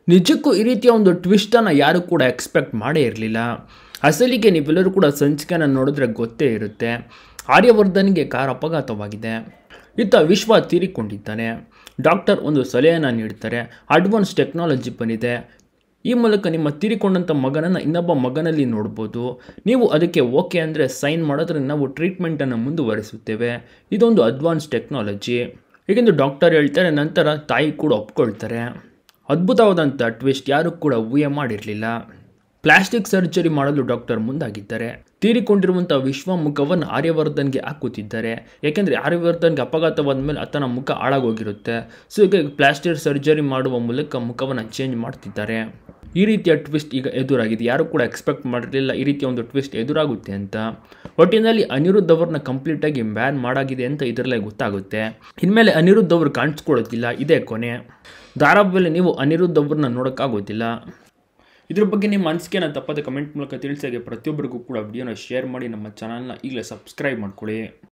ನಿಜಕ್ಕೂ ಈ ರೀತಿಯ ಒಂದು ಟ್ವಿಸ್ಟನ್ನು ಯಾರು ಕೂಡ ಎಕ್ಸ್ಪೆಕ್ಟ್ ಮಾಡೇ ಇರಲಿಲ್ಲ ಅಸಲಿಗೆ ನೀವೆಲ್ಲರೂ ಕೂಡ ಸಂಚಿಕೆನ ನೋಡಿದ್ರೆ ಗೊತ್ತೇ ಇರುತ್ತೆ ಆರ್ಯವರ್ಧನ್ಗೆ ಕಾರ್ ಅಪಘಾತವಾಗಿದೆ ಇತ್ತ ವಿಶ್ವ ತೀರಿಕೊಂಡಿದ್ದಾನೆ ಡಾಕ್ಟರ್ ಒಂದು ಸಲಹೆಯನ್ನು ನೀಡ್ತಾರೆ ಅಡ್ವಾನ್ಸ್ ಟೆಕ್ನಾಲಜಿ ಬಂದಿದೆ ಈ ಮೂಲಕ ನಿಮ್ಮ ತೀರಿಕೊಂಡಂಥ ಮಗನನ್ನು ಇನ್ನೊಬ್ಬ ಮಗನಲ್ಲಿ ನೋಡ್ಬೋದು ನೀವು ಅದಕ್ಕೆ ಓಕೆ ಅಂದರೆ ಸೈನ್ ಮಾಡಿದ್ರೆ ನಾವು ಟ್ರೀಟ್ಮೆಂಟನ್ನು ಮುಂದುವರಿಸುತ್ತೇವೆ ಇದೊಂದು ಅಡ್ವಾನ್ಸ್ ಟೆಕ್ನಾಲಜಿ ಹೀಗೆಂದು ಡಾಕ್ಟರ್ ಹೇಳ್ತಾರೆ ನಂತರ ತಾಯಿ ಕೂಡ ಒಪ್ಕೊಳ್ತಾರೆ ಅದ್ಭುತವಾದಂಥ ಟ್ವಿಸ್ಟ್ ಯಾರು ಕೂಡ ಊಹೆ ಮಾಡಿರಲಿಲ್ಲ ಪ್ಲಾಸ್ಟಿಕ್ ಸರ್ಜರಿ ಮಾಡಲು ಡಾಕ್ಟರ್ ಮುಂದಾಗಿದ್ದಾರೆ ತೀರಿಕೊಂಡಿರುವಂಥ ವಿಶ್ವ ಮುಖವನ್ನು ಆರ್ಯವರ್ಧನ್ಗೆ ಹಾಕುತ್ತಿದ್ದಾರೆ ಯಾಕೆಂದರೆ ಆರ್ಯವರ್ಧನ್ಗೆ ಅಪಘಾತವಾದ ಮೇಲೆ ಆತನ ಮುಖ ಹಾಳಾಗೋಗಿರುತ್ತೆ ಸೊ ಈಗ ಪ್ಲಾಸ್ಟಿಕ್ ಸರ್ಜರಿ ಮಾಡುವ ಮೂಲಕ ಮುಖವನ್ನು ಚೇಂಜ್ ಮಾಡ್ತಿದ್ದಾರೆ ಈ ರೀತಿಯ ಟ್ವಿಸ್ಟ್ ಈಗ ಎದುರಾಗಿದೆ ಯಾರು ಕೂಡ ಎಕ್ಸ್ಪೆಕ್ಟ್ ಮಾಡಿರಲಿಲ್ಲ ಈ ರೀತಿಯ ಒಂದು ಟ್ವಿಸ್ಟ್ ಎದುರಾಗುತ್ತೆ ಅಂತ ಒಟ್ಟಿನಲ್ಲಿ ಅನಿರುದ್ಧ್ ಅವ್ರನ್ನ ಕಂಪ್ಲೀಟಾಗಿ ಬ್ಯಾನ್ ಮಾಡಾಗಿದೆ ಅಂತ ಇದರಲ್ಲೇ ಗೊತ್ತಾಗುತ್ತೆ ಇನ್ಮೇಲೆ ಅನಿರುದ್ಧ್ ಅವರು ಕಾಣಿಸ್ಕೊಳ್ಳೋದಿಲ್ಲ ಇದೇ ಕೊನೆ ಧಾರಾವಾಹಿಯಲ್ಲಿ ನೀವು ಅನಿರುದ್ಧ್ ಅವ್ರನ್ನ ನೋಡೋಕ್ಕಾಗೋದಿಲ್ಲ ಇದ್ರ ಬಗ್ಗೆ ನಿಮ್ಮ ಅನಿಸಿಕೆನ ತಪ್ಪದೆ ಕಮೆಂಟ್ ಮೂಲಕ ತಿಳಿಸಾಗೆ ಪ್ರತಿಯೊಬ್ಬರಿಗೂ ಕೂಡ ವಿಡಿಯೋನ ಶೇರ್ ಮಾಡಿ ನಮ್ಮ ಚಾನಲ್ನ ಈಗಲೇ ಸಬ್ಸ್ಕ್ರೈಬ್ ಮಾಡ್ಕೊಳ್ಳಿ